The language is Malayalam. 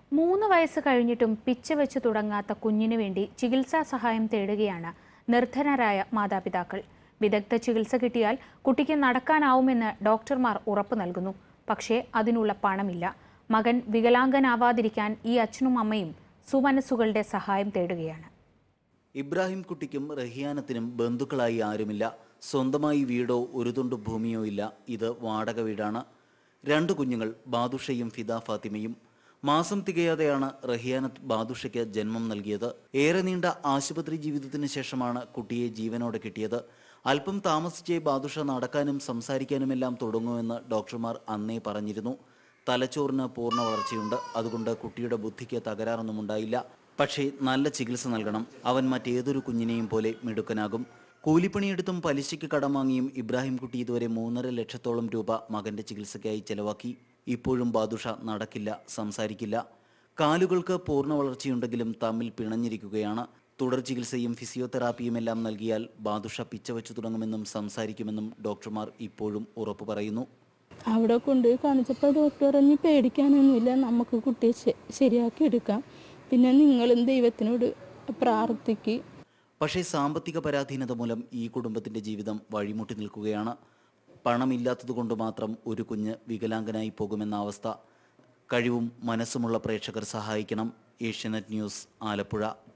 മൂന്ന് വയസ്സ് കഴിഞ്ഞിട്ടും പിച്ച വെച്ച് തുടങ്ങാത്ത കുഞ്ഞിനു വേണ്ടി ചികിത്സാ സഹായം തേടുകയാണ് നിർധനരായ മാതാപിതാക്കൾ വിദഗ്ധ ചികിത്സ കിട്ടിയാൽ കുട്ടിക്ക് നടക്കാനാവുമെന്ന് ഡോക്ടർമാർ ഉറപ്പു നൽകുന്നു പക്ഷേ അതിനുള്ള പണമില്ല മകൻ വികലാംഗനാവാതിരിക്കാൻ ഈ അച്ഛനും അമ്മയും സുമനസ്സുകളുടെ സഹായം തേടുകയാണ് ഇബ്രാഹിം കുട്ടിക്കും റഹിയാനത്തിനും ബന്ധുക്കളായി ആരുമില്ല സ്വന്തമായി വീടോ ഒരു തുണ്ട് ഭൂമിയോ ഇല്ല ഇത് വാടക വീടാണ് രണ്ട് കുഞ്ഞുങ്ങൾ ബാദുഷയും ഫിദ ഫാത്തിമയും മാസം തികയാതെയാണ് റഹിയാനത്ത് ബാദുഷയ്ക്ക് ജന്മം നൽകിയത് ഏറെ നീണ്ട ആശുപത്രി ജീവിതത്തിന് ശേഷമാണ് കുട്ടിയെ ജീവനോടെ കിട്ടിയത് അല്പം താമസിച്ചേ ബാദുഷ നടക്കാനും സംസാരിക്കാനുമെല്ലാം തുടങ്ങുമെന്ന് ഡോക്ടർമാർ അന്നേ പറഞ്ഞിരുന്നു തലച്ചോറിന് പൂർണ്ണ വളർച്ചയുണ്ട് അതുകൊണ്ട് കുട്ടിയുടെ ബുദ്ധിക്ക് തകരാറൊന്നും ഉണ്ടായില്ല പക്ഷേ നല്ല ചികിത്സ നൽകണം അവൻ മറ്റേതൊരു കുഞ്ഞിനെയും പോലെ മിടുക്കനാകും കൂലിപ്പണിയെടുത്തും പലിശയ്ക്ക് കടം വാങ്ങിയും ഇബ്രാഹിം കുട്ടി ഇതുവരെ മൂന്നര ലക്ഷത്തോളം രൂപ മകന്റെ ചികിത്സയ്ക്കായി ചെലവാക്കി ഇപ്പോഴും ബാദുഷ നടക്കില്ല സംസാരിക്കില്ല കാലുകൾക്ക് പൂർണ്ണ വളർച്ചയുണ്ടെങ്കിലും തമ്മിൽ പിണഞ്ഞിരിക്കുകയാണ് തുടർ ചികിത്സയും ഫിസിയോതെറാപ്പിയും എല്ലാം നൽകിയാൽ ബാദുഷ പിച്ച വെച്ചു തുടങ്ങുമെന്നും സംസാരിക്കുമെന്നും ഡോക്ടർമാർ ഇപ്പോഴും ഉറപ്പു പറയുന്നു അവിടെ കൊണ്ടുപോയി കാണിച്ചപ്പോൾ ഡോക്ടർ പറഞ്ഞ് പേടിക്കാനൊന്നുമില്ല നമുക്ക് കുട്ടിയെ ശ- ശരിയാക്കി എടുക്കാം പിന്നെ നിങ്ങളും ദൈവത്തിനോട് പ്രാർത്ഥിക്ക് പക്ഷേ സാമ്പത്തിക പരാധീനത മൂലം ഈ കുടുംബത്തിന്റെ ജീവിതം വഴിമുട്ടി നിൽക്കുകയാണ് പണമില്ലാത്തതുകൊണ്ട് മാത്രം ഒരു കുഞ്ഞ് വികലാംഗനായി പോകുമെന്ന അവസ്ഥ കഴിവും മനസ്സുമുള്ള പ്രേക്ഷകർ സഹായിക്കണം ഏഷ്യാനെറ്റ് ന്യൂസ് ആലപ്പുഴ